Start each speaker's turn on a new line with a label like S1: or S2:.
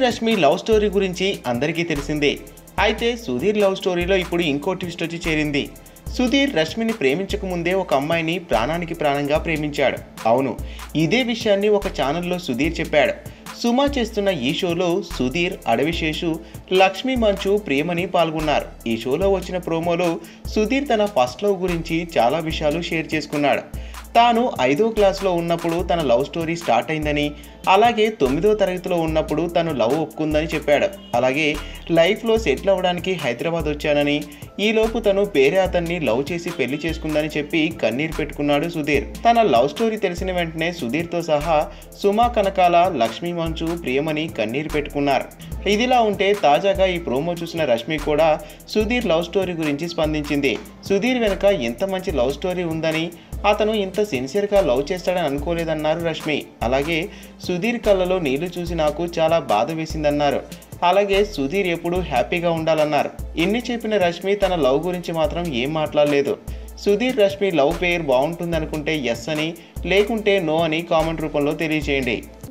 S1: Rashmi love story గురించి అందరికీ తెలిసిందే అయితే సుధీర్ లవ్ స్టోరీలో ఇప్పుడు ఇంకో ట్విస్ట్ వచ్చి చేరింది సుధీర్ రష్మిని ప్రేమించక ముందే ఒక అమ్మాయిని ప్రాణానికి ప్రాణంగా ప్రేమించాడు అవును ఇదే విషయాన్ని ఒక ఛానల్లో సుధీర్ చెప్పాడు సుమా చేస్తున్న ఈ షోలో సుధీర్ అడవిశేషు లక్ష్మీ మంచు ప్రియమని పాల్గొన్నారు ఈ షోలో వచ్చిన ప్రోమోలో సుధీర్ తన ఫస్ట్ లవ్ గురించి చాలా విషయాలు షేర్ చేసుకున్నాడు తాను ఐదో క్లాస్లో ఉన్నప్పుడు తన లవ్ స్టోరీ స్టార్ట్ అయిందని అలాగే తొమ్మిదో తరగతిలో ఉన్నప్పుడు తను లవ్ ఒప్పుకుందని చెప్పాడు అలాగే లైఫ్లో సెటిల్ అవ్వడానికి హైదరాబాద్ వచ్చానని ఈలోపు తను వేరే అతన్ని లవ్ చేసి పెళ్లి చేసుకుందని చెప్పి కన్నీరు పెట్టుకున్నాడు సుధీర్ తన లవ్ స్టోరీ తెలిసిన వెంటనే సుధీర్తో సహా సుమా కనకాల లక్ష్మీ మంచు ప్రియమని కన్నీరు పెట్టుకున్నారు ఇదిలా ఉంటే తాజాగా ఈ ప్రోమో చూసిన రష్మి కూడా సుధీర్ లవ్ స్టోరీ గురించి స్పందించింది సుధీర్ వెనుక ఎంత మంచి లవ్ స్టోరీ ఉందని అతను ఇంత సిన్సియర్గా లవ్ చేస్తాడని అనుకోలేదన్నారు రష్మి అలాగే సుధీర్ కళ్ళలో నీళ్లు చూసి నాకు చాలా బాధ వేసిందన్నారు అలాగే సుధీర్ ఎప్పుడూ హ్యాపీగా ఉండాలన్నారు ఇన్ని చెప్పిన రష్మి తన లవ్ గురించి మాత్రం ఏం మాట్లాడలేదు సుధీర్ రష్మి లవ్ పేర్ బాగుంటుంది అనుకుంటే ఎస్ అని లేకుంటే నో అని కామెంట్ రూపంలో తెలియజేయండి